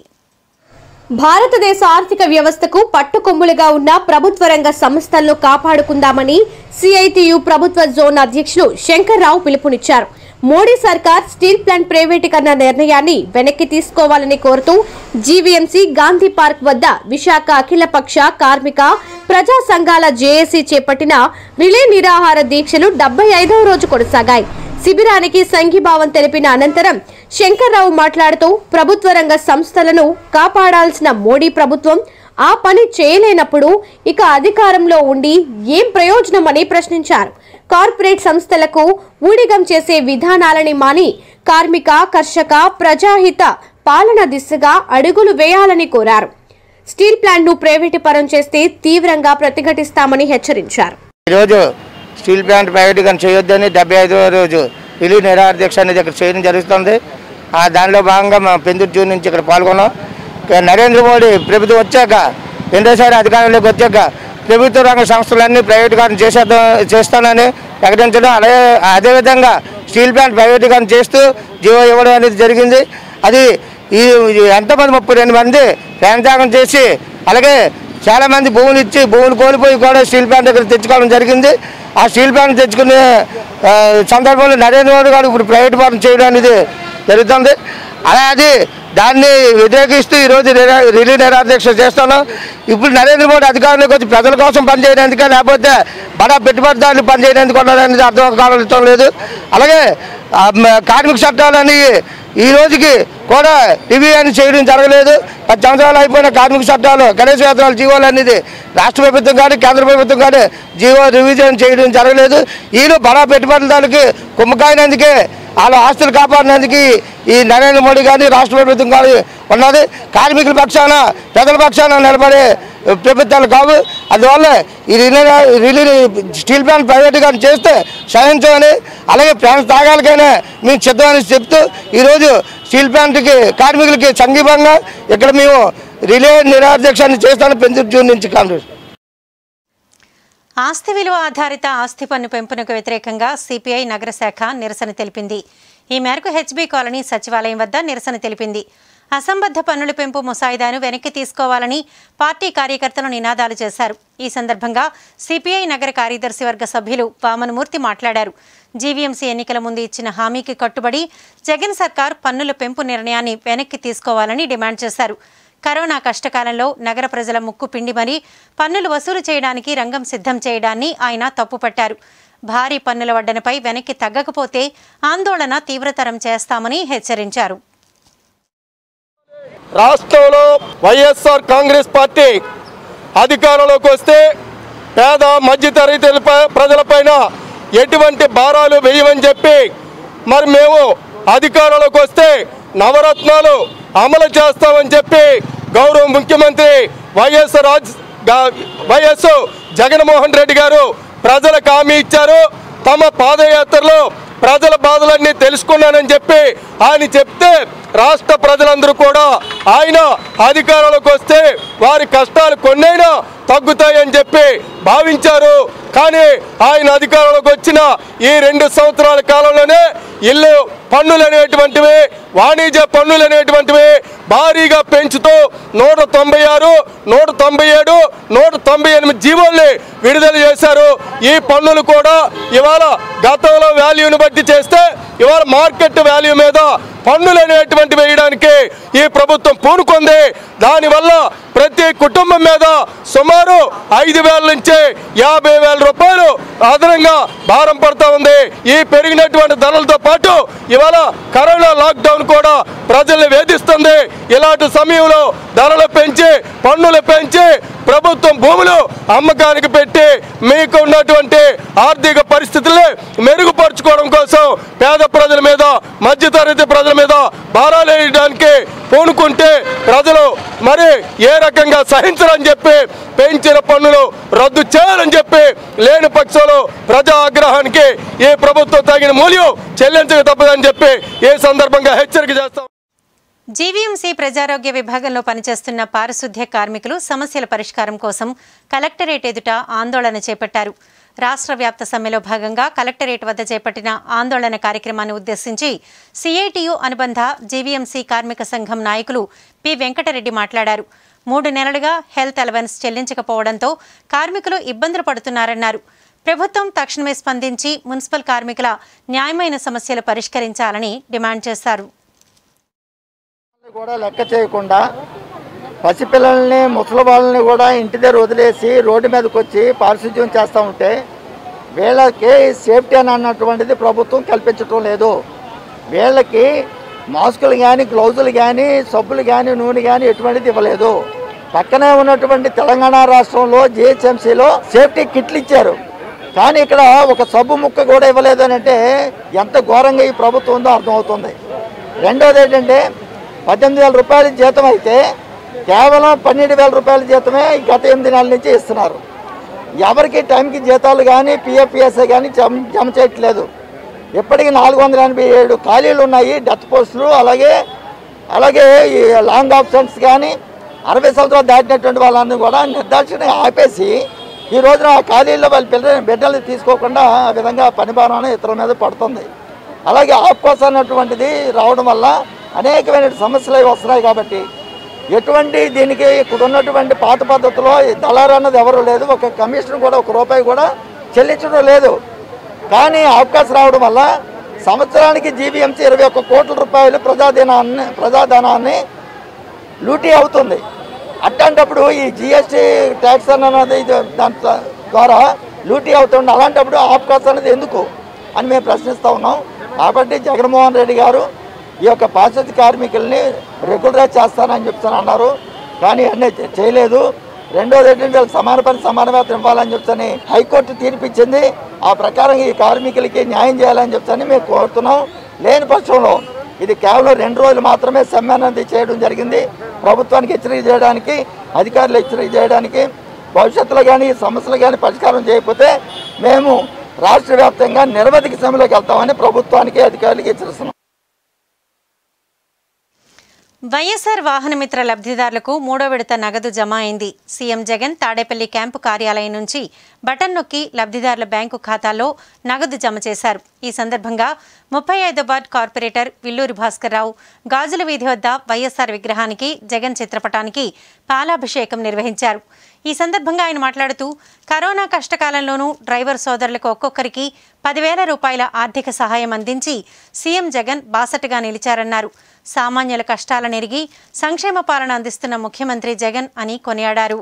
భారతదేశ ఆర్థిక వ్యవస్థకు పట్టుకొమ్ములుగా ఉన్న ప్రభుత్వ రంగ సంస్థలను కాపాడుకుందామని సిఐటియు ప్రభుత్వ జోన్ అధ్యక్షులు శంకర్రావు పిలుపునిచ్చారు మోడీ సర్కార్ స్టీల్ ప్లాంట్ ప్రైవేటీకరణ నిర్ణయాన్ని వెనక్కి తీసుకోవాలని కోరుతూ జీవీఎంసీ గాంధీ పార్క్ వద్ద విశాఖ అఖిలపక్ష కార్మిక ప్రజా సంఘాల జేఏసీ చేపట్టిన రిలే నిరాహార దీక్షలు డెబ్బై ఐదవ రోజు కొనసాగాయి శిబిరానికి సంఘీభావం తెలిపిన అనంతరం శంకర్రావు మాట్లాడుతూ ప్రభుత్వ రంగ సంస్థలను కాపాడాల్సిన మోడీ ప్రభుత్వం ఆ పని చేయలేనప్పుడు ఇక అధికారంలో ఉండి ఏం ప్రయోజనమని ప్రశ్నించారు కార్పొరేట్ సంస్థలకు ఊడిగం చేసే విధానాలని మాని కార్మిక కర్షక ప్రజాహిత పాలన దిశగా అడుగులు వేయాలని కోరారు స్టీల్ ప్లాంట్ను ప్రైవేటు పరం చేస్తే తీవ్రంగా ప్రతిఘటిస్తామని హెచ్చరించారు ఈరోజు స్టీల్ ప్లాంట్ ప్రైవేటీకరణ చేయొద్దని డెబ్బై ఐదవ రోజు రిలీవ్ నిరాహార దీక్ష అనేది ఇక్కడ చేయడం జరుగుతుంది ఆ దానిలో భాగంగా మా పెందుర్తి జూన్ నుంచి ఇక్కడ పాల్గొన్నాం ఇక నరేంద్ర మోడీ ప్రభుత్వం వచ్చాక రెండోసారి అధికారంలోకి వచ్చాక ప్రభుత్వ రంగ సంస్థలన్నీ ప్రైవేటీకరణ చేసేద్దాం చేస్తానని ప్రకటించడం అలాగే అదేవిధంగా స్టీల్ ప్లాంట్ ప్రైవేటీకరణ చేస్తూ జీవో ఇవ్వడం అనేది జరిగింది అది ఈ ఈ ఎంతమంది ముప్పై రెండు మంది ప్రాణత్యాగం చేసి అలాగే చాలా మంది భూములు ఇచ్చి భూములు కోల్పోయి కూడా స్టీల్ ప్లాంట్ దగ్గర తెచ్చుకోవడం జరిగింది ఆ స్టీల్ ప్లాంట్ తెచ్చుకునే ఆ, సందర్భంలో నరేంద్ర మోడీ గారు ఇప్పుడు ప్రైవేట్ పరం చేయడం అనేది జరుగుతుంది అలా అది దాన్ని వ్యతిరేకిస్తూ ఈరోజు నిరా- రిలీ నిరాదీక్ష చేస్తున్నాం ఇప్పుడు నరేంద్ర మోడీ అధికారంలోకి వచ్చి ప్రజల కోసం పనిచేయడానికే లేకపోతే బడా పెట్టుబడిదారులు పనిచేయడానికి ఉన్నదనేది అర్థం కావడం లేదు అలాగే ఆ, మ- కార్మిక చట్టాలని ఈ రోజుకి కూడా రివ్యూ అని చేయడం జరగలేదు పది సంవత్సరాలు అయిపోయిన కార్మిక చట్టాలు గణేష్ వేతనాలు జీవోలు అనేది రాష్ట్ర ప్రభుత్వం కానీ కేంద్ర ప్రభుత్వం కానీ జీవో రివిజన్ చేయడం జరగలేదు వీళ్ళు బడా పెట్టుబడిదారులకి కుమ్మకాయనందుకే వాళ్ళ ఆస్తులు కాపాడినందుకు ఈ నరేంద్ర మోడీ కానీ రాష్ట్ర ప్రభుత్వం కానీ ఉన్నది కార్మికుల పక్షాన ప్రజల పక్షాన నిలబడే ప్రభుత్వాలు కావు అందువల్ల ఈ రిలే రిలే స్టీల్ ప్లాంట్ ప్రైవేట్గా చేస్తే సహించమని అలాగే ఫ్రాన్స్ తాగాలకైనా మేము సిద్ధమని చెప్తూ ఈరోజు స్టీల్ ప్లాంట్కి కార్మికులకి సంఘీభంగా ఇక్కడ మేము రిలే నిరాధ్యక్షాన్ని చేస్తాను పెంచు జూన్ నుంచి కాంగ్రెస్ ఆస్తి విలువ ఆధారిత ఆస్తి పన్ను పెంపునకు వ్యతిరేకంగా సిపిఐ నగర శాఖ నిరసన తెలిపింది ఈ మేరకు హెచ్బీ కాలనీ సచివాలయం వద్ద నిరసన తెలిపింది అసంబద్ధ పన్నుల పెంపు ముసాయిదాను వెనక్కి తీసుకోవాలని పార్టీ కార్యకర్తలు నినాదాలు చేశారు ఈ సందర్భంగా సిపిఐ నగర కార్యదర్శి వర్గ సభ్యులు వామనమూర్తి మాట్లాడారు జీవీఎంసీ ఎన్నికల ముందు ఇచ్చిన హామీకి కట్టుబడి జగన్ సర్కార్ పన్నుల పెంపు నిర్ణయాన్ని వెనక్కి తీసుకోవాలని డిమాండ్ చేశారు కరోనా కష్టకాలంలో నగర ప్రజల ముక్కు పిండి మరీ పన్నులు వసూలు చేయడానికి రంగం సిద్ధం చేయడాన్ని ఆయన తప్పుపట్టారు భారీ పన్నుల వడ్డనపై వెనక్కి తగ్గకపోతే ఆందోళన తీవ్రతరం చేస్తామని హెచ్చరించారు రాష్ట్రంలో వైఎస్ఆర్ కాంగ్రెస్ పార్టీ అధికారంలోకి వస్తే పేద మధ్యతరగతి ప- ప్రజలపైన ఎటువంటి భారాలు వేయమని చెప్పి మరి మేము అధికారంలోకి వస్తే నవరత్నాలు అమలు చేస్తామని చెప్పి గౌరవ ముఖ్యమంత్రి వైఎస్ రాజ్ గా- వైఎస్ జగన్మోహన్ రెడ్డి గారు ప్రజలకు హామీ ఇచ్చారు తమ పాదయాత్రలో ప్రజల బాధలన్నీ తెలుసుకున్నానని చెప్పి ఆయన చెప్తే రాష్ట్ర ప్రజలందరూ కూడా ఆయన అధికారంలోకి వస్తే వారి కష్టాలు కొన్నైనా తగ్గుతాయని చెప్పి భావించారు కానీ ఆయన అధికారంలోకి వచ్చిన ఈ రెండు సంవత్సరాల కాలంలోనే ఇల్లు పన్నులు అనేటువంటివి వాణిజ్య పన్నులు అనేటువంటివి భారీగా పెంచుతూ నూట తొంభై ఆరు నూట తొంభై ఏడు నూట తొంభై ఎనిమిది జీవోల్ని విడుదల చేశారు ఈ పన్నులు కూడా ఇవాళ గతంలో వాల్యూని బట్టి చేస్తే ఇవాళ మార్కెట్ వాల్యూ మీద పన్నులు అనేటువంటి వేయడానికి ఈ ప్రభుత్వం పూనుకుంది దానివల్ల ప్రతి కుటుంబం మీద సుమారు ఐదు వేల నుంచి యాభై వేల రూపాయలు అదనంగా భారం పడుతూ ఉంది ఈ పెరిగినటువంటి ధరలతో పాటు ఇవాళ కరోనా లాక్డౌన్ కూడా ప్రజల్ని వేధిస్తుంది ఇలాంటి సమయంలో ధరలు పెంచి పన్నులు పెంచి ప్రభుత్వం భూములు అమ్మకానికి పెట్టి మీకు ఉన్నటువంటి ఆర్థిక పరిస్థితుల్ని మెరుగుపరుచుకోవడం కోసం పేద ప్రజల మీద మధ్యతరగతి ప్రజల మీద భారాలు వేయడానికి పూనుకుంటే ప్రజలు మరి ఏ రకంగా సహించరని చెప్పి పెంచిన పన్నులు రద్దు చేయాలని చెప్పి లేని పక్షంలో ప్రజా ఆగ్రహానికి ఈ ప్రభుత్వం తగిన మూల్యం చెల్లించక తప్పదని చెప్పి ఈ సందర్భంగా హెచ్చరిక చేస్తాం జీవీఎంసీ ప్రజారోగ్య విభాగంలో పనిచేస్తున్న పారిశుద్ధ్య కార్మికులు సమస్యల పరిష్కారం కోసం కలెక్టరేట్ ఎదుట ఆందోళన చేపట్టారు రాష్ట్ర వ్యాప్త సమ్మెలో భాగంగా కలెక్టరేట్ వద్ద చేపట్టిన ఆందోళన కార్యక్రమాన్ని ఉద్దేశించి సిఐటియు అనుబంధ జీవీఎంసీ కార్మిక సంఘం నాయకులు పి వెంకటరెడ్డి మాట్లాడారు మూడు నెలలుగా హెల్త్ అలవెన్స్ చెల్లించకపోవడంతో కార్మికులు ఇబ్బందులు పడుతున్నారన్నారు ప్రభుత్వం తక్షణమే స్పందించి మున్సిపల్ కార్మికుల న్యాయమైన సమస్యలు పరిష్కరించాలని డిమాండ్ చేశారు కూడా లెక్క చేయకుండా పసిపిల్లల్ని ముసలి వాళ్ళని కూడా ఇంటి దగ్గర వదిలేసి రోడ్డు మీదకి వచ్చి పారిశుద్ధ్యం చేస్తూ ఉంటే వీళ్ళకి సేఫ్టీ అని అన్నటువంటిది ప్రభుత్వం కల్పించటం లేదు వీళ్ళకి మాస్కులు కానీ గ్లౌజులు కానీ సబ్బులు కానీ నూనె కానీ ఎటువంటిది ఇవ్వలేదు పక్కనే ఉన్నటువంటి తెలంగాణ రాష్ట్రంలో జిహెచ్ఎంసీలో సేఫ్టీ కిట్లు ఇచ్చారు కానీ ఇక్కడ ఒక సబ్బు ముక్క కూడా ఇవ్వలేదు అని అంటే ఎంత ఘోరంగా ఈ ప్రభుత్వం ఉందో అర్థమవుతుంది రెండోది ఏంటంటే పద్దెనిమిది వేల రూపాయల జీతం అయితే కేవలం పన్నెండు వేల రూపాయల జీతమే ఈ గత ఎనిమిది నెలల నుంచి ఇస్తున్నారు ఎవరికి టైంకి జీతాలు కానీ పిఎఫ్పిఎస్ఐ కానీ జమ జమ చేయట్లేదు ఇప్పటికి నాలుగు వందల ఎనభై ఏడు ఖాళీలు ఉన్నాయి డెత్ పోస్టులు అలాగే అలాగే ఈ లాంగ్ ఆప్షన్స్ కానీ అరవై సంవత్సరాలు దాటినటువంటి వాళ్ళందరూ కూడా నిర్దాక్షిణ్యంగా ఆపేసి ఈ రోజున ఆ ఖాళీల్లో వాళ్ళ పిల్ల బిడ్డలు తీసుకోకుండా ఆ విధంగా పని భారం ఇతరుల మీద పడుతుంది అలాగే ఆప్కోస్ అన్నటువంటిది రావడం వల్ల అనేకమైన సమస్యలు అవి వస్తున్నాయి కాబట్టి ఎటువంటి దీనికి ఇక్కడ ఉన్నటువంటి పాత పద్ధతిలో ఈ దళారు అన్నది ఎవరు లేదు ఒక కమిషన్ కూడా ఒక రూపాయి కూడా చెల్లించడం లేదు కానీ అవకాశం రావడం వల్ల సంవత్సరానికి జీబీఎంసీ ఇరవై ఒక్క కోట్ల రూపాయలు ప్రజాధనాన్ని ప్రజాధనాన్ని లూటీ అవుతుంది అట్లాంటప్పుడు ఈ జిఎస్టీ ట్యాక్స్ అన్నది ఇది దాని ద్వారా లూటీ అవుతుంది అలాంటప్పుడు ఆప్కాస్ అనేది ఎందుకు అని మేము ప్రశ్నిస్తూ ఉన్నాం కాబట్టి జగన్మోహన్ రెడ్డి గారు ఈ యొక్క పారిశుద్ధ్య కార్మికుల్ని రెగ్యులరైజ్ చేస్తానని చెప్తాను అన్నారు కానీ అన్నీ చే- చేయలేదు రెండోది ఏంటంటే వీళ్ళకి సమాన పని సమాన వేతనం ఇవ్వాలని చెప్తాని హైకోర్టు తీర్పిచ్చింది ఆ ప్రకారం ఈ కార్మికులకి న్యాయం చేయాలని చెప్తాని మేము కోరుతున్నాం లేని పక్షంలో ఇది కేవలం రెండు రోజులు మాత్రమే సమ్మె అనేది చేయడం జరిగింది ప్రభుత్వానికి హెచ్చరిక చేయడానికి అధికారులు హెచ్చరిక చేయడానికి భవిష్యత్తులో కానీ ఈ సమస్యలు కానీ పరిష్కారం చేయకపోతే మేము రాష్ట్ర వ్యాప్తంగా నిరవధిక సమ్మెలోకి వెళ్తామని ప్రభుత్వానికి అధికారులకు హెచ్చరిస్తున్నాం వైఎస్ఆర్ వాహనమిత్ర లబ్ధిదారులకు మూడో విడత నగదు జమ అయింది సీఎం జగన్ తాడేపల్లి క్యాంపు కార్యాలయం నుంచి బటన్ నొక్కి లబ్ధిదారుల బ్యాంకు ఖాతాల్లో నగదు జమ చేశారు ఈ సందర్భంగా ముప్పై ఐదో వార్డ్ కార్పొరేటర్ విల్లూరి భాస్కర్రావు గాజుల వీధి వద్ద వైఎస్ఆర్ విగ్రహానికి జగన్ చిత్రపటానికి పాలాభిషేకం నిర్వహించారు ఈ సందర్భంగా ఆయన మాట్లాడుతూ కరోనా కష్టకాలంలోనూ డ్రైవర్ సోదరులకు ఒక్కొక్కరికి పదివేల రూపాయల ఆర్థిక సహాయం అందించి సీఎం జగన్ బాసటగా నిలిచారన్నారు సామాన్యుల కష్టాల నెరిగి సంక్షేమ పాలన అందిస్తున్న ముఖ్యమంత్రి జగన్ అని కొనియాడారు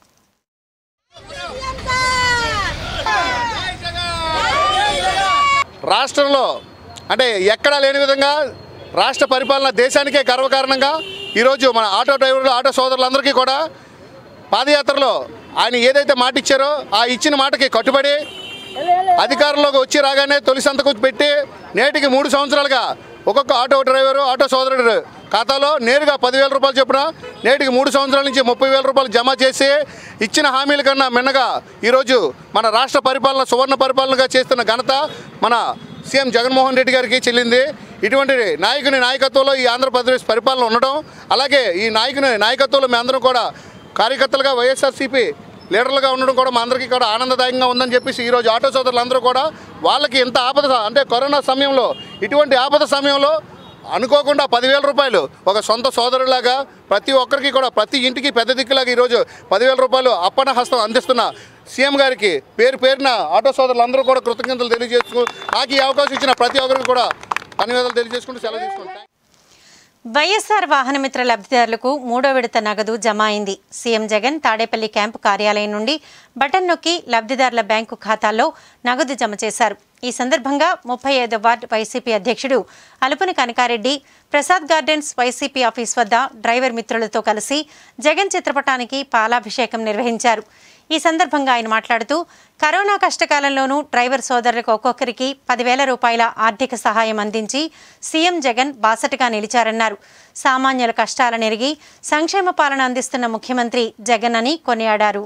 రాష్ట్రంలో అంటే ఎక్కడా లేని విధంగా రాష్ట్ర పరిపాలన దేశానికే గర్వకారణంగా ఈరోజు మన ఆటో డ్రైవర్లు ఆటో సోదరులందరికీ కూడా పాదయాత్రలో ఆయన ఏదైతే మాట ఇచ్చారో ఆ ఇచ్చిన మాటకి కట్టుబడి అధికారంలోకి వచ్చి రాగానే తొలి సంతకం పెట్టి నేటికి మూడు సంవత్సరాలుగా ఒక్కొక్క ఆటో డ్రైవరు ఆటో సోదరుడు ఖాతాలో నేరుగా పదివేల రూపాయలు చొప్పున నేటికి మూడు సంవత్సరాల నుంచి ముప్పై వేల రూపాయలు జమ చేసి ఇచ్చిన హామీల కన్నా మిన్నగా ఈరోజు మన రాష్ట్ర పరిపాలన సువర్ణ పరిపాలనగా చేస్తున్న ఘనత మన సీఎం జగన్మోహన్ రెడ్డి గారికి చెల్లింది ఇటువంటి నాయకుని నాయకత్వంలో ఈ ఆంధ్రప్రదేశ్ పరిపాలన ఉండడం అలాగే ఈ నాయకుని నాయకత్వంలో మేమందరం కూడా కార్యకర్తలుగా వైఎస్ఆర్సీపీ లీడర్లుగా ఉండడం కూడా మా అందరికీ కూడా ఆనందదాయకంగా ఉందని చెప్పేసి ఈరోజు ఆటో సోదరులందరూ కూడా వాళ్ళకి ఎంత ఆపద అంటే కరోనా సమయంలో ఇటువంటి ఆపద సమయంలో అనుకోకుండా పదివేల రూపాయలు ఒక సొంత సోదరులాగా ప్రతి ఒక్కరికి కూడా ప్రతి ఇంటికి పెద్ద దిక్కులాగా ఈరోజు పదివేల రూపాయలు అప్పన హస్తం అందిస్తున్న సీఎం గారికి పేరు పేరున ఆటో సోదరులందరూ కూడా కృతజ్ఞతలు తెలియజేసుకు నాకు ఈ అవకాశం ఇచ్చిన ప్రతి ఒక్కరికి కూడా ధన్యవాదాలు తెలియజేసుకుంటూ సెలవు తీసుకుంటాను వైఎస్ఆర్ వాహనమిత్ర లబ్ధిదారులకు మూడో విడత నగదు జమ అయింది సీఎం జగన్ తాడేపల్లి క్యాంపు కార్యాలయం నుండి బటన్ నొక్కి లబ్ధిదారుల బ్యాంకు ఖాతాల్లో నగదు జమ చేశారు ఈ సందర్భంగా ముప్పై ఐదో వార్డు వైసీపీ అధ్యక్షుడు అలుపుని కనకారెడ్డి ప్రసాద్ గార్డెన్స్ వైసీపీ ఆఫీస్ వద్ద డ్రైవర్ మిత్రులతో కలిసి జగన్ చిత్రపటానికి పాలాభిషేకం నిర్వహించారు ఈ సందర్భంగా ఆయన మాట్లాడుతూ కరోనా కష్టకాలంలోనూ డ్రైవర్ సోదరులకు ఒక్కొక్కరికి పదివేల రూపాయల ఆర్థిక సహాయం అందించి సీఎం జగన్ బాసటగా నిలిచారన్నారు సామాన్యుల కష్టాల నెరిగి సంక్షేమ పాలన అందిస్తున్న ముఖ్యమంత్రి జగన్ అని కొనియాడారు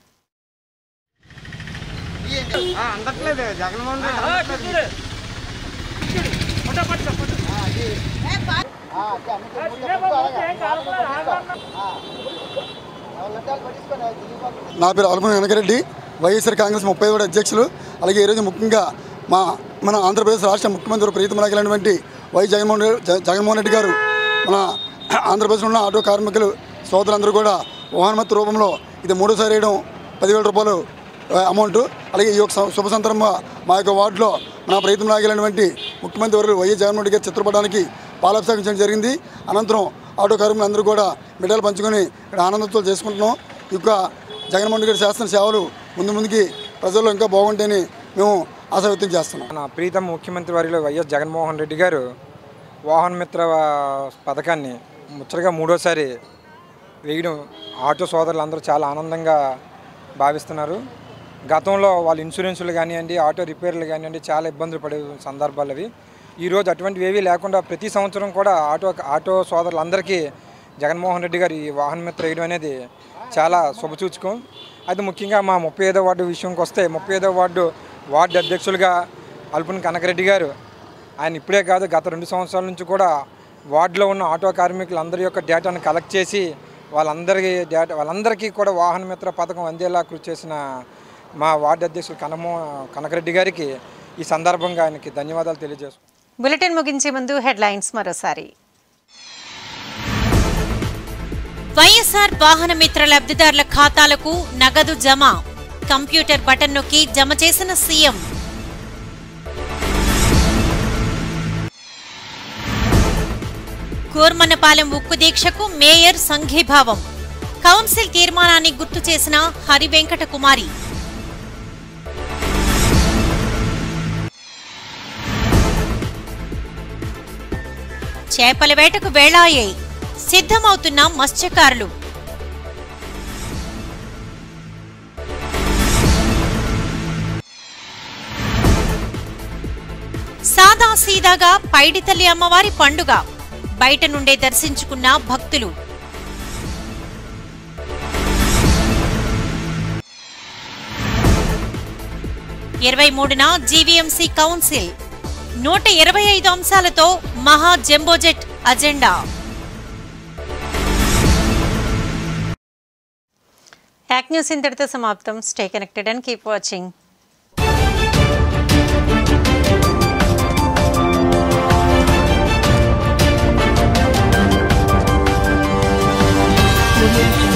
నా పేరు అల్పన వెనకరెడ్డి వైఎస్ఆర్ కాంగ్రెస్ ముప్పై ఒకటి అధ్యక్షులు అలాగే ఈరోజు ముఖ్యంగా మా మన ఆంధ్రప్రదేశ్ రాష్ట్ర ముఖ్యమంత్రి ప్రీతమరాగినటువంటి వై జగన్మోహన్ రెడ్డి జ- జగన్మోహన్ రెడ్డి గారు మన ఆంధ్రప్రదేశ్లో ఉన్న ఆటో కార్మికులు సోదరులందరూ కూడా వాహనమత్తు రూపంలో ఇది మూడోసారి వేయడం పదివేల రూపాయలు ఆ, అమౌంట్ అలాగే ఈ యొక్క సం- శుభ సందర్భంగా మా యొక్క వార్డులో నా ప్రయత్నం రాగలిగినటువంటి ముఖ్యమంత్రి వర్యులు వైఎస్ జగన్మోహన్ రెడ్డి గారి చిత్రపటానికి పాలాభిషేకం చేయడం జరిగింది అనంతరం ఆటో కార్మికులు అందరూ కూడా మిఠాయిలు పంచుకొని ఇక్కడ ఆనందంతో చేసుకుంటున్నాం ఈ యొక్క జగన్మోహన్ రెడ్డి గారి శాసన సేవలు ముందు ముందుకి ప్రజల్లో ఇంకా బాగుంటాయని మేము ఆశ వ్యక్తం చేస్తున్నాం మన ప్రీతం ముఖ్యమంత్రి వర్యులు వైఎస్ జగన్మోహన్ రెడ్డి గారు వాహన మిత్ర ఆ, పథకాన్ని ముచ్చటగా మూడోసారి వేయడం ఆటో సోదరులు అందరూ చాలా ఆనందంగా భావిస్తున్నారు గతంలో వాళ్ళ ఇన్సూరెన్సులు కానివ్వండి ఆటో రిపేర్లు కానివ్వండి చాలా ఇబ్బందులు పడే సందర్భాలు అవి ఈరోజు అటువంటివి ఏవీ లేకుండా ప్రతి సంవత్సరం కూడా ఆటో ఆటో సోదరులందరికీ జగన్మోహన్ రెడ్డి గారు ఈ వాహన మిత్ర వేయడం అనేది చాలా శుభసూచకం అది ముఖ్యంగా మా ముప్పై ఐదో వార్డు విషయంకి వస్తే ముప్పై ఐదో వార్డు వార్డు అధ్యక్షులుగా అల్పుని కనకరెడ్డి గారు ఆయన ఇప్పుడే కాదు గత రెండు సంవత్సరాల నుంచి కూడా వార్డులో ఉన్న ఆటో కార్మికులందరి యొక్క డేటాను కలెక్ట్ చేసి వాళ్ళందరికీ డేటా వాళ్ళందరికీ కూడా వాహన మిత్ర పథకం అందేలా కృషి చేసిన మా వార్డు అధ్యక్షులు కనమో కనకరెడ్డి గారికి ఈ సందర్భంగా ఆయనకి ధన్యవాదాలు తెలియజేస్తున్నాను బులెటిన్ ముగించే ముందు హెడ్లైన్స్ మరోసారి వైఎస్ఆర్ వాహన మిత్ర లబ్ధిదారుల ఖాతాలకు నగదు జమ కంప్యూటర్ బటన్ నొక్కి జమ చేసిన సీఎం కూర్మన్నపాలెం ఉక్కు దీక్షకు మేయర్ సంఘీభావం కౌన్సిల్ తీర్మానాన్ని గుర్తు చేసిన హరి వెంకట కుమారి చేపల వేటకు వేళాయే సిద్ధమవుతున్న మత్స్యకారులు సాదా సీదాగా పైడితల్లి అమ్మవారి పండుగ బయట నుండే దర్శించుకున్న భక్తులు ఇరవై మూడున జీవీఎంసీ కౌన్సిల్ నూట ఇరవై ఐదు అంశాలతో మహా జంబోజెట్ అజెండా యాక్ న్యూస్ ఇంతటితో సమాప్తం stay connected and keep watching audio jungle.